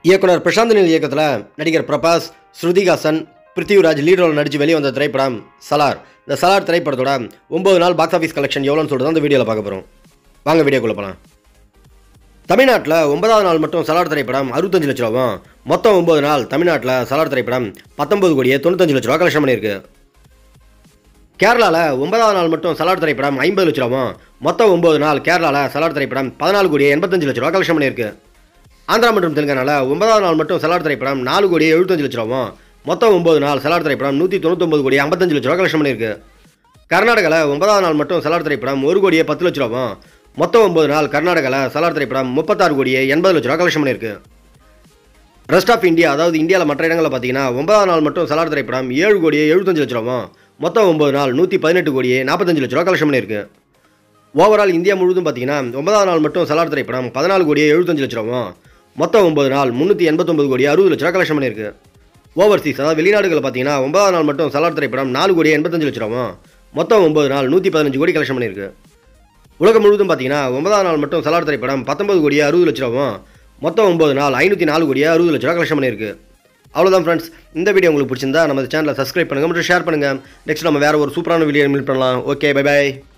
இயக்குனர் பிரசாந்த் நில் இயக்கத்தில் நடிகர் பிரபாஸ் ஸ்ருதிகாசன் பிருத்திவிராஜ் லீட் ரோல் நடித்து வெளியே வந்த திரைப்படம் சலார் இந்த சலார் திரைப்படத்தோட ஒம்பது நாள் பாக்ஸ் ஆஃபீஸ் கலெக்ஷன் எவ்வளோன்னு சொல்லிட்டு தான் இந்த வீடியோவில் பார்க்க போகிறோம் வாங்க வீடியோக்குள்ள போகலாம் தமிழ்நாட்டில் ஒன்பதாவது நாள் மட்டும் சலார் திரைப்படம் அறுபத்தஞ்சு லட்ச ரூபாவும் மொத்தம் ஒம்பது நாள் தமிழ்நாட்டில் சலார் திரைப்படம் பத்தொம்பது கோடியே தொண்ணூத்தஞ்சு லட்ச ரூபா கலெக்ஷன் பண்ணியிருக்கு கேரளாவில் ஒன்பதாவது நாள் மட்டும் சலார் திரைப்படம் ஐம்பது லட்ச ரூபாவும் மொத்தம் ஒம்பது நாள் கேரளாவில் சலார் திரைப்படம் பதினாலு கோடியே எண்பத்தஞ்சு லட்ச ரூபா கலெக்ஷன் பண்ணியிருக்கு ஆந்திரா மற்றும் தெலுங்கானாவில் ஒன்பதாவது நாள் மட்டும் சலார் திரைப்படம் நாலு கோடி எழுபத்தஞ்சு லட்ச ரூபாவும் மொத்தம் ஒம்பது நாள் சலார் திரைப்படம் நூற்றி தொண்ணூத்தொம்பது கோடி ஐம்பத்தஞ்சு லட்ச ரூபா கலெக்ஷன் பண்ணியிருக்கு கர்நாடகாவில் ஒன்பதாவது நாள் மட்டும் சலார் திரைப்படம் ஒரு கோடியே பத்து லட்ச ரூபாவும் மொத்தம் ஒம்பது நாள் கர்நாடகாவில் சலார் திரைப்படம் முப்பத்தாறு கோடியே எண்பது லட்ச ரூபா கலெக்ஷன் பண்ணியிருக்கு ரெஸ்ட் ஆஃப் இந்தியா அதாவது இந்தியாவில் மற்ற இடங்களில் பார்த்தீங்கன்னா ஒன்பதாம் நாள் மட்டும் சலார் திரைப்படம் ஏழு கோடியே எழுபத்தஞ்சு லட்ச ரூபாவும் மொத்தம் ஒம்பது நாள் நூற்றி பதினெட்டு கோடியே நாற்பத்தஞ்சு லட்ச ரூபா கலெக்ஷன் பண்ணியிருக்கு ஓவரால் இந்தியா முழுவதும் பார்த்தீங்கன்னா ஒன்பதாம் நாள் மட்டும் சலார் திரைப்படம் பதினாலு கோடியே எழுபத்தஞ்சு லட்ச ரூபாவும் மொத்தம் ஒம்பது நாள் முந்நூற்றி எண்பத்தொம்பது கோடி அறுபது லட்ச ரூபா கலெக்ஷன் பண்ணியிருக்கு ஓவர்சீஸ் அதாவது வெளிநாடுகளில் பார்த்தீங்கன்னா ஒன்பதாம் நாள் மட்டும் சலார் திரைப்படம் நாலு கோடி எண்பத்தஞ்சு லட்ச ரூபாவும் மொத்தம் ஒம்பது நாள் நூற்றி பதினஞ்சு கோடி கலெக்ஷன் பண்ணியிருக்கு உலகம் முழுவதும் பார்த்தீங்கன்னா ஒன்பதாம் நாள் மட்டும் சலார் திரைப்படம் பத்தொன்பது கோடியே அறுபது லட்ச ரூபாவும் மொத்தம் ஒம்பது நாள் ஐநூற்றி நாலு கோடியே அறுபது லட்ச ரூபா கலெக்ஷன் பண்ணியிருக்கு அவ்வளோதான் ஃப்ரெண்ட்ஸ் இந்த வீடியோ உங்களுக்கு பிடிச்சிருந்தா நம்ம சேனலை சப்ஸ்கிரைப் பண்ணுங்கள் மற்றும் ஷேர் பண்ணுங்கள் நெக்ஸ்ட் நம்ம வேறு ஒரு சூப்பரான வீடியோ மீட் பண்ணலாம் ஓகே பை பை